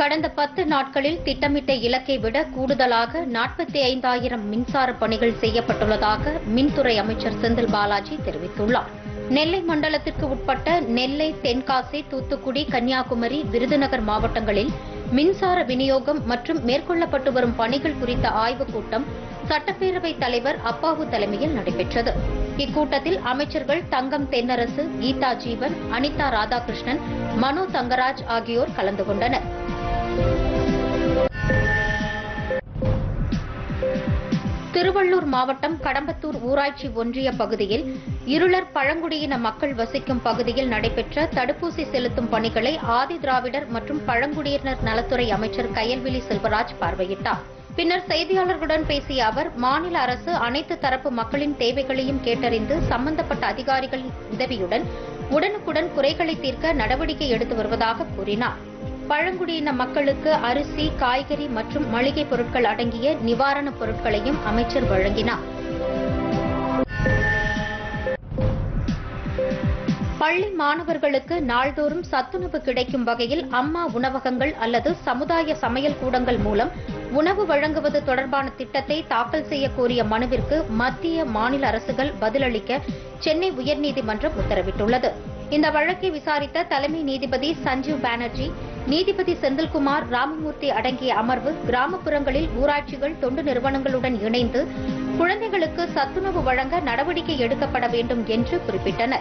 கடந்த பத்து நாட்களில் திட்டமிட்ட இலக்கை விட கூடுதலாக நாற்பத்தி ஐந்தாயிரம் மின்சார பணிகள் செய்யப்பட்டுள்ளதாக மின்துறை அமைச்சர் செந்தில் பாலாஜி தெரிவித்துள்ளார் நெல்லை மண்டலத்திற்கு உட்பட்ட நெல்லை தென்காசி தூத்துக்குடி கன்னியாகுமரி விருதுநகர் மாவட்டங்களில் மின்சார விநியோகம் மற்றும் மேற்கொள்ளப்பட்டு வரும் பணிகள் குறித்த ஆய்வுக் கூட்டம் சட்டப்பேரவைத் தலைவர் அப்பாவு தலைமையில் நடைபெற்றது இக்கூட்டத்தில் அமைச்சர்கள் தங்கம் தென்னரசு கீதா ஜீவன் அனிதா ராதாகிருஷ்ணன் மனோ தங்கராஜ் ஆகியோர் கலந்து கொண்டனர் திருவள்ளூர் மாவட்டம் கடம்பத்தூர் ஊராட்சி ஒன்றிய பகுதியில் இருளர் பழங்குடியின மக்கள் வசிக்கும் பகுதியில் நடைபெற்ற தடுப்பூசி செலுத்தும் பணிகளை ஆதி திராவிடர் மற்றும் பழங்குடியினர் நலத்துறை அமைச்சர் கயல்விழி செல்வராஜ் பார்வையிட்டார் பின்னர் செய்தியாளர்களுடன் பேசிய அவர் மாநில அரசு அனைத்து தரப்பு மக்களின் தேவைகளையும் கேட்டறிந்து சம்பந்தப்பட்ட அதிகாரிகளின் உதவியுடன் உடனுக்குடன் குறைகளை தீர்க்க நடவடிக்கை எடுத்து வருவதாக கூறினார் பழங்குடியின மக்களுக்கு அரிசி காய்கறி மற்றும் மளிகை பொருட்கள் அடங்கிய நிவாரணப் பொருட்களையும் அமைச்சர் வழங்கினார் பள்ளி மாணவர்களுக்கு நாள்தோறும் சத்துணவு கிடைக்கும் வகையில் அம்மா உணவகங்கள் அல்லது சமுதாய சமையல் கூடங்கள் மூலம் உணவு வழங்குவது தொடர்பான திட்டத்தை தாக்கல் செய்ய கோரிய மனுவிற்கு மத்திய மாநில அரசுகள் பதிலளிக்க சென்னை உயர்நீதிமன்றம் உத்தரவிட்டுள்ளது இந்த வழக்கை விசாரித்த தலைமை நீதிபதி சஞ்சீவ் பானர்ஜி நீதிபதி செந்தில்குமார் ராமமூர்த்தி அடங்கிய அமர்வு கிராமப்புறங்களில் ஊராட்சிகள் தொண்டு நிறுவனங்களுடன் இணைந்து குழந்தைகளுக்கு சத்துணவு வழங்க நடவடிக்கை எடுக்கப்பட வேண்டும் என்று குறிப்பிட்டனர்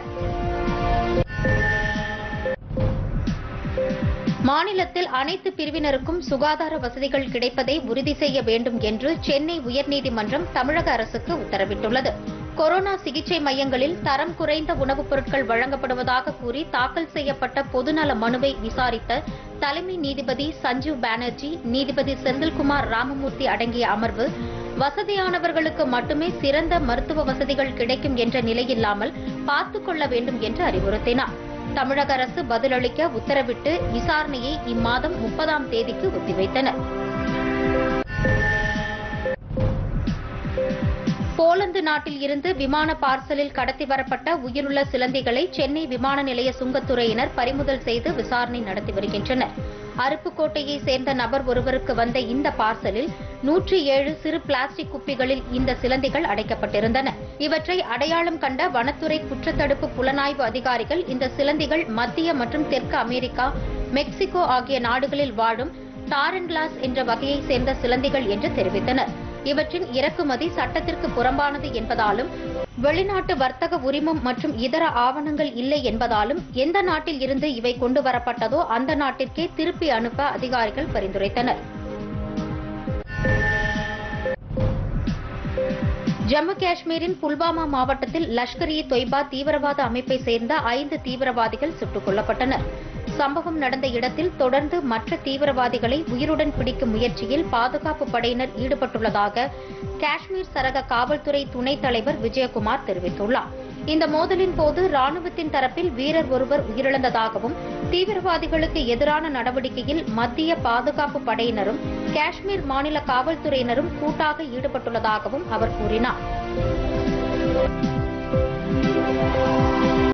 மாநிலத்தில் அனைத்து பிரிவினருக்கும் சுகாதார வசதிகள் கிடைப்பதை உறுதி செய்ய வேண்டும் என்று சென்னை உயர்நீதிமன்றம் தமிழக அரசுக்கு உத்தரவிட்டுள்ளது கொரோனா சிகிச்சை மையங்களில் தரம் குறைந்த உணவுப் பொருட்கள் வழங்கப்படுவதாக கூறி தாக்கல் செய்யப்பட்ட பொதுநல மனுவை விசாரித்த தலைமை நீதிபதி சஞ்சீவ் பானர்ஜி நீதிபதி செந்தில்குமார் ராமமூர்த்தி அடங்கிய அமர்வு வசதியானவர்களுக்கு மட்டுமே சிறந்த மருத்துவ வசதிகள் கிடைக்கும் என்ற நிலையில்லாமல் பார்த்துக் கொள்ள வேண்டும் என்று அறிவுறுத்தினார் தமிழக அரசு பதிலளிக்க உத்தரவிட்டு விசாரணையை இம்மாதம் முப்பதாம் தேதிக்கு ஒத்திவைத்தனர் போலந்து நாட்டில் இருந்து விமான பார்சலில் கடத்தி வரப்பட்ட உயிருள்ள சிலந்திகளை சென்னை விமான நிலைய சுங்கத்துறையினர் பறிமுதல் செய்து விசாரணை நடத்தி வருகின்றனர் அருப்புக்கோட்டையை சேர்ந்த நபர் ஒருவருக்கு வந்த இந்த பார்சலில் நூற்றி ஏழு சிறு பிளாஸ்டிக் குப்பிகளில் இந்த சிலந்திகள் அடைக்கப்பட்டிருந்தன இவற்றை அடையாளம் கண்ட வனத்துறை குற்றத்தடுப்பு புலனாய்வு அதிகாரிகள் இந்த சிலந்திகள் மத்திய மற்றும் தெற்கு அமெரிக்கா மெக்சிகோ ஆகிய நாடுகளில் வாழும் டாரன் கிளாஸ் என்ற வகையைச் சேர்ந்த சிலந்திகள் என்று தெரிவித்தனர் இவற்றின் இறக்குமதி சட்டத்திற்கு புறம்பானது என்பதாலும் வெளிநாட்டு வர்த்தக உரிமம் மற்றும் இதர ஆவணங்கள் இல்லை என்பதாலும் எந்த நாட்டில் இருந்து இவை கொண்டு வரப்பட்டதோ அந்த நாட்டிற்கே திருப்பி அனுப்ப அதிகாரிகள் பரிந்துரைத்தனர் ஜம்மு காஷ்மீரின் புல்வாமா மாவட்டத்தில் லஷ்கர் இ தொய்பா தீவிரவாத அமைப்பை சேர்ந்த ஐந்து தீவிரவாதிகள் சுட்டுக் கொல்லப்பட்டனர் சம்பவம் நடந்த இடத்தில் தொடர்ந்து மற்ற தீவிரவாதிகளை உயிருடன் பிடிக்கும் முயற்சியில் பாதுகாப்பு படையினர் ஈடுபட்டுள்ளதாக காஷ்மீர் சரக காவல்துறை துணைத் தலைவர் விஜயகுமார் தெரிவித்துள்ளார் இந்த மோதலின் போது ராணுவத்தின் தரப்பில் வீரர் ஒருவர் உயிரிழந்ததாகவும் தீவிரவாதிகளுக்கு எதிரான நடவடிக்கையில் மத்திய பாதுகாப்பு படையினரும் காஷ்மீர் மாநில காவல்துறையினரும் கூட்டாக ஈடுபட்டுள்ளதாகவும் அவர் கூறினார்